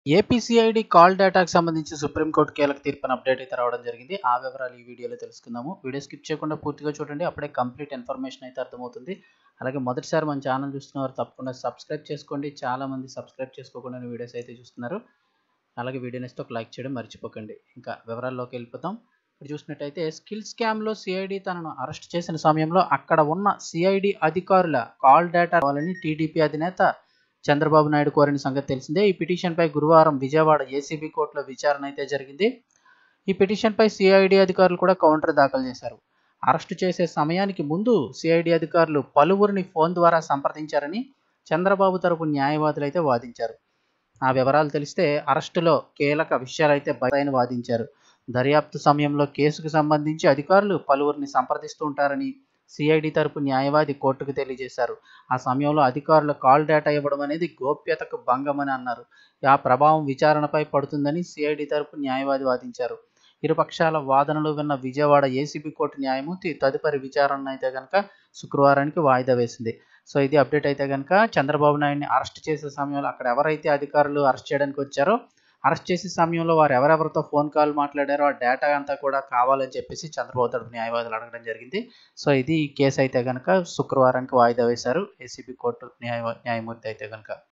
ఏపీసీఐడి call డేటాకు సంబంధించి supreme court కీలక తీర్పును అప్డేట్ అయితే రావడం జరిగింది ఆ వివరాలు ఈ వీడియోలో తెలుసుకుందాము వీడియో స్కిప్ చేయకుండా పూర్తిగా చూడండి అప్పుడే కంప్లీట్ ఇన్ఫర్మేషన్ అయితే అర్థమవుతుంది అలాగే మొదటిసారి మన ఛానల్ చూస్తున్న వారు తప్పకుండా సబ్స్క్రైబ్ చేసుకోండి చాలా మంది సబ్స్క్రైబ్ చేసుకోకుండా వీడియోస్ అయితే చూస్తున్నారు అలాగే వీడియో నెక్స్ట్ ఒక లైక్ చేయడం మర్చిపోకండి ఇంకా వివరాల్లోకి వెళ్ళిపోతాం ఇక్కడ చూసినట్టయితే స్కిల్ స్కామ్లో సిఐడి తనను అరెస్ట్ చేసిన సమయంలో అక్కడ ఉన్న సిఐడి అధికారుల కాల్ డేటా కావాలని టీడీపీ అధినేత చంద్రబాబు నాయుడు కోరిన సంగతి తెలిసిందే ఈ పిటిషన్పై గురువారం విజయవాడ ఏసీబీ కోర్టులో విచారణ అయితే జరిగింది ఈ పిటిషన్పై సిఐడి అధికారులు కూడా కౌంటర్ దాఖలు చేశారు అరెస్టు చేసే సమయానికి ముందు సిఐడి అధికారులు పలువురిని ఫోన్ ద్వారా సంప్రదించారని చంద్రబాబు తరపు న్యాయవాదులు అయితే వాదించారు ఆ వివరాలు తెలిస్తే అరెస్టులో కీలక విషయాలైతే బయటని వాదించారు దర్యాప్తు సమయంలో కేసుకు సంబంధించి అధికారులు పలువురిని సంప్రదిస్తూ ఉంటారని సిఐడి తరపు న్యాయవాది కోర్టుకు తెలియజేశారు ఆ సమయంలో అధికారుల కాల్ డేటా ఇవ్వడం అనేది గోప్యతకు భంగమని అన్నారు ఆ ప్రభావం విచారణపై పడుతుందని సిఐడి తరపు న్యాయవాది వాదించారు ఇరుపక్షాల వాదనలు విన్న విజయవాడ ఏసీబీ కోర్టు న్యాయమూర్తి తదుపరి విచారణ అయితే కనుక శుక్రవారానికి వాయిదా వేసింది సో ఇది అప్డేట్ అయితే కనుక చంద్రబాబు నాయుడిని అరెస్ట్ చేసే సమయంలో అక్కడ ఎవరైతే అధికారులు అరెస్ట్ చేయడానికి వచ్చారో అరెస్ట్ చేసే సమయంలో వారు ఎవరెవరితో ఫోన్ కాల్ మాట్లాడారో ఆ డేటా అంతా కూడా కావాలని చెప్పేసి చంద్రబాబు తరపు న్యాయవాదులు అడగడం జరిగింది సో ఇది ఈ కేసు అయితే కనుక శుక్రవారానికి వాయిదా వేశారు ఏసీబీ కోర్టు న్యాయ న్యాయమూర్తి అయితే కనుక